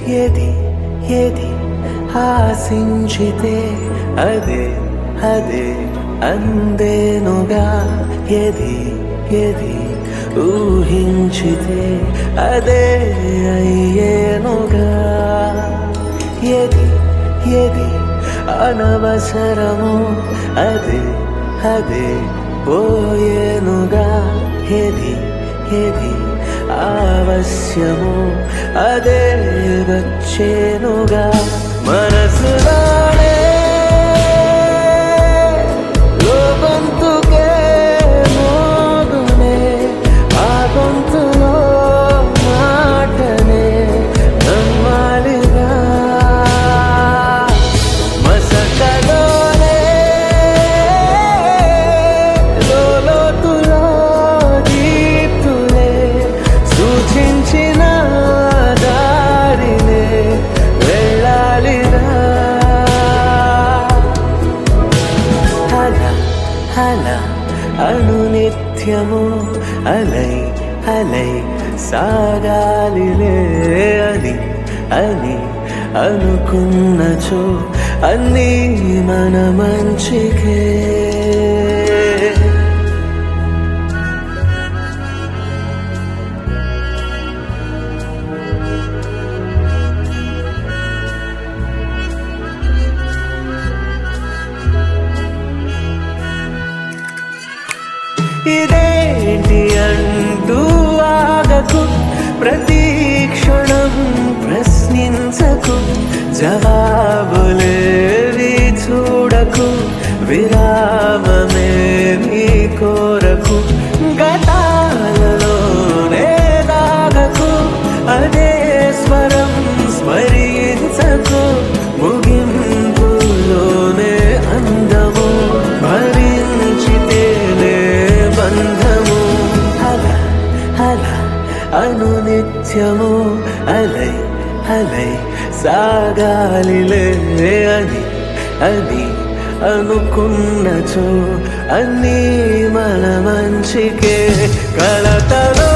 ఏది ఏది ఆశించితే అదే అదే అందేనుగా ఏది ఏది ఊహించితే అదే అయ్యేనుగా ఏది ఏది అనవసరము అదే అదే పోయేనుగా ఏది ఏది ఆవశ్యము అదే వచ్చేనుగా మనసులోనే లోగొంతుకే మోగునే ఆ గొంతులో మాటనే నమ్మాలిగా మసకలోనే లోతులో దీప్తులే సూచించిన దారినే వెళ్ళాలిరా అలా అలా అనునిత్యము అలై అలై సాగాలిలే అని అని అనుకున్నచో అన్నీ మన మంచికే ఇదేంటి అంటూ ఆగకు ప్రతి క్షణం ప్రశ్నించకు జవాబులేవి చూడకు విరామమే నీ కోరకు గతాలలోనే దాగకు అదే స్వరం స్మరించకు ముగింపులోనే అందము భరించితేనే బంధము అలా అలా అనునిత్యము అలై అలై సాగాలిలే అని అని అనుకున్నచో అన్నీ మన మంచికే కలతలో